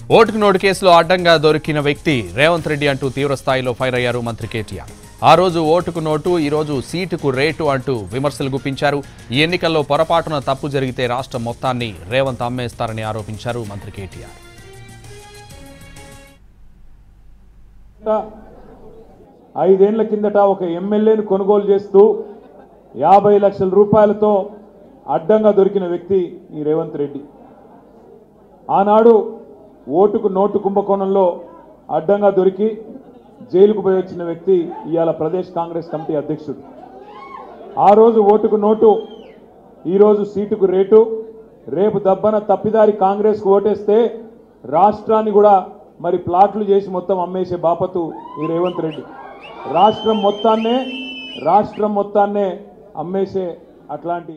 ఓటుకు నోటు కేసులో అడ్డంగా దొరికిన వ్యక్తి రేవంత్ రెడ్డి అంటూ తీవ్ర స్థాయిలో ఫైర్ అయ్యారు మంత్రి కేటీఆర్ ఆ రోజు ఓటుకు నోటు ఈ రోజు సీటుకు రేటు అంటూ విమర్శలు గుప్పించారు ఈ ఎన్నికల్లో పొరపాటున తప్పు జరిగితే రాష్ట్రం మొత్తాన్ని రేవంత్ అమ్మేస్తారని ఆరోపించారు మంత్రి కేటీఆర్ ఐదేళ్ల కిందట ఒక ఎమ్మెల్యేను కొనుగోలు చేస్తూ యాభై లక్షల రూపాయలతో అడ్డంగా దొరికిన వ్యక్తి ఈ రేవంత్ రెడ్డి ఆనాడు ఓటుకు నోటు కుంభకోణంలో అడ్డంగా దొరికి జైలుకు పోయి వచ్చిన వ్యక్తి ఇవాళ ప్రదేశ్ కాంగ్రెస్ కమిటీ అధ్యక్షుడు ఆ రోజు ఓటుకు నోటు ఈరోజు సీటుకు రేటు రేపు దబ్బన తప్పిదారి కాంగ్రెస్కు ఓటేస్తే రాష్ట్రాన్ని కూడా మరి ప్లాట్లు చేసి మొత్తం అమ్మేసే బాపతు ఈ రేవంత్ రెడ్డి రాష్ట్రం మొత్తాన్నే రాష్ట్రం మొత్తాన్నే అమ్మేసే అట్లాంటి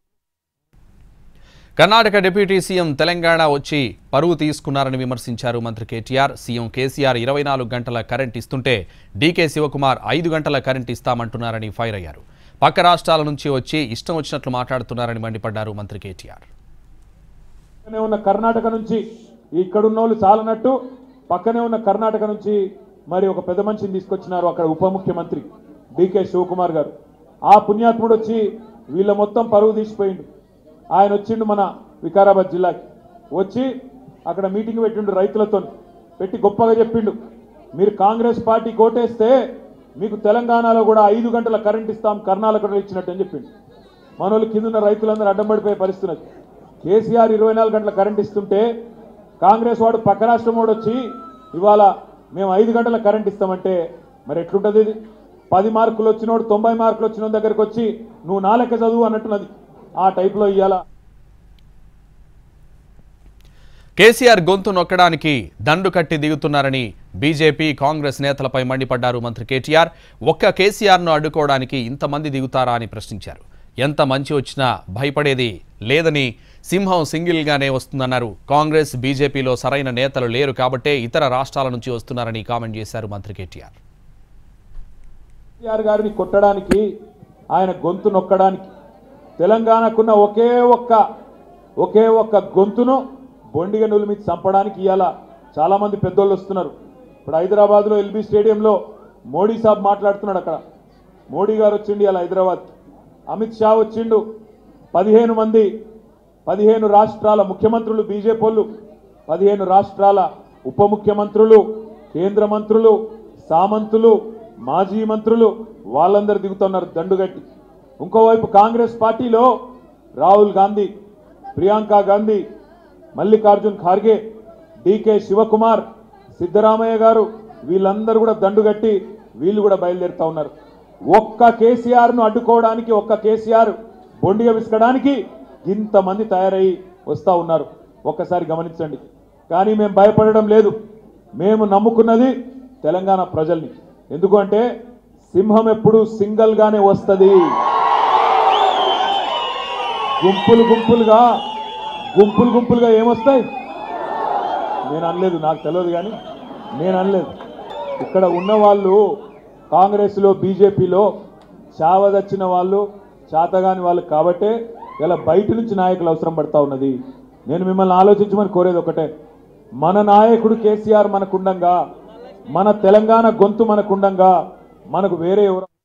కర్ణాటక డిప్యూటీ సీఎం తెలంగాణ వచ్చి పరువు తీసుకున్నారని విమర్శించారు మంత్రి కేటీఆర్ సీఎం కేసీఆర్ ఇరవై నాలుగు గంటల కరెంట్ ఇస్తుంటే డీకే శివకుమార్ ఐదు గంటల కరెంట్ ఇస్తామంటున్నారని ఫైర్ అయ్యారు పక్క రాష్ట్రాల నుంచి వచ్చి ఇష్టం వచ్చినట్లు మాట్లాడుతున్నారని మండిపడ్డారు మంత్రి కేటీఆర్ పక్కనే ఉన్న కర్ణాటక నుంచి ఇక్కడున్న వాళ్ళు చాలనట్టు పక్కనే ఉన్న కర్ణాటక నుంచి మరి ఒక పెద్ద మనిషిని తీసుకొచ్చినారు అక్కడ ఉప ముఖ్యమంత్రి డికే శివకుమార్ గారు ఆ పుణ్యాత్ముడు వచ్చి వీళ్ళ మొత్తం పరువు తీసిపోయిండు ఆయన వచ్చిండు మన వికారాబాద్ జిల్లాకి వచ్చి అక్కడ మీటింగ్ పెట్టిండు రైతులతో పెట్టి గొప్పగా చెప్పిండు మీరు కాంగ్రెస్ పార్టీ కోటేస్తే మీకు తెలంగాణలో కూడా ఐదు గంటల కరెంట్ ఇస్తాం కర్ణాటకలో ఇచ్చినట్టు అని చెప్పిండు మనోళ్ళు కింద ఉన్న రైతులందరూ అడ్డం పడిపోయే పరిస్థితి ఉన్నది. కేసీఆర్ ఇరవై నాలుగు గంటల కరెంట్ ఇస్తుంటే కాంగ్రెస్ వాడు పక్క రాష్ట్రం వాడు వచ్చి ఇవాళ మేము ఐదు గంటల కరెంట్ ఇస్తామంటే మరి ఎట్లుంటుంది ఇది పది మార్కులు వచ్చినోడు తొంభై మార్కులు వచ్చిన దగ్గరకు వచ్చి నువ్వు నా లెక్క చదువు అన్నట్టున్నది ఆ టైప్లో ఇవాళ కేసీఆర్ గొంతు నొక్కడానికి దండు కట్టి దిగుతున్నారని బీజేపీ కాంగ్రెస్ నేతలపై మండిపడ్డారు మంత్రి కేటీఆర్ ఒక్క కేసీఆర్ను అడ్డుకోవడానికి ఇంతమంది దిగుతారా అని ప్రశ్నించారు ఎంత మంచి వచ్చినా భయపడేది లేదని సింహం సింగిల్గానే వస్తుందన్నారు కాంగ్రెస్ బీజేపీలో సరైన నేతలు లేరు కాబట్టే ఇతర రాష్ట్రాల నుంచి వస్తున్నారని కామెంట్ చేశారు మంత్రి కేటీఆర్ కేసీఆర్ గారిని కొట్టడానికి ఆయన గొంతు నొక్కడానికి తెలంగాణకున్న ఒకే ఒక్క ఒకే ఒక్క గొంతును బొండిగ నులిమి చంపడానికి ఇవాళ చాలామంది పెద్దోళ్ళు వస్తున్నారు ఇప్పుడు హైదరాబాద్లో ఎల్బీ స్టేడియంలో మోడీ సాబ్ మాట్లాడుతున్నాడు అక్కడ మోడీ గారు వచ్చిండు ఇవాళ హైదరాబాద్ అమిత్ షా వచ్చిండు పదిహేను మంది పదిహేను రాష్ట్రాల ముఖ్యమంత్రులు బీజేపీ వాళ్ళు పదిహేను రాష్ట్రాల ఉప ముఖ్యమంత్రులు కేంద్ర మంత్రులు సామంతులు మాజీ మంత్రులు వాళ్ళందరూ దిగుతున్నారు దండుగట్టి ఇంకోవైపు కాంగ్రెస్ పార్టీలో రాహుల్ గాంధీ ప్రియాంక గాంధీ మల్లికార్జున్ ఖార్గే డికే శివకుమార్ సిద్ధరామయ్య గారు వీళ్ళందరూ కూడా దండుగట్టి వీళ్ళు కూడా బయలుదేరుతా ఉన్నారు ఒక్క కేసీఆర్ను అడ్డుకోవడానికి ఒక్క కేసీఆర్ బొండిగా విసకడానికి ఇంతమంది తయారయ్యి వస్తూ ఉన్నారు ఒక్కసారి గమనించండి కానీ మేము భయపడడం లేదు మేము నమ్ముకున్నది తెలంగాణ ప్రజల్ని ఎందుకు అంటే సింహం ఎప్పుడు సింగల్గానే వస్తుంది గుంపులు గుంపులుగా గుంపులు గుంపులుగా ఏమొస్తాయి నేను అనలేదు నాకు తెలియదు కానీ నేను అనలేదు ఇక్కడ ఉన్న వాళ్ళు కాంగ్రెస్లో బీజేపీలో చావదచ్చిన వాళ్ళు చాతగాని వాళ్ళు కాబట్టే ఇలా బయట నుంచి నాయకులు అవసరం పడతా ఉన్నది నేను మిమ్మల్ని ఆలోచించమని కోరేది ఒకటే మన నాయకుడు కేసీఆర్ మనకుండంగా మన తెలంగాణ గొంతు మనకుండంగా మనకు వేరే ఎవరు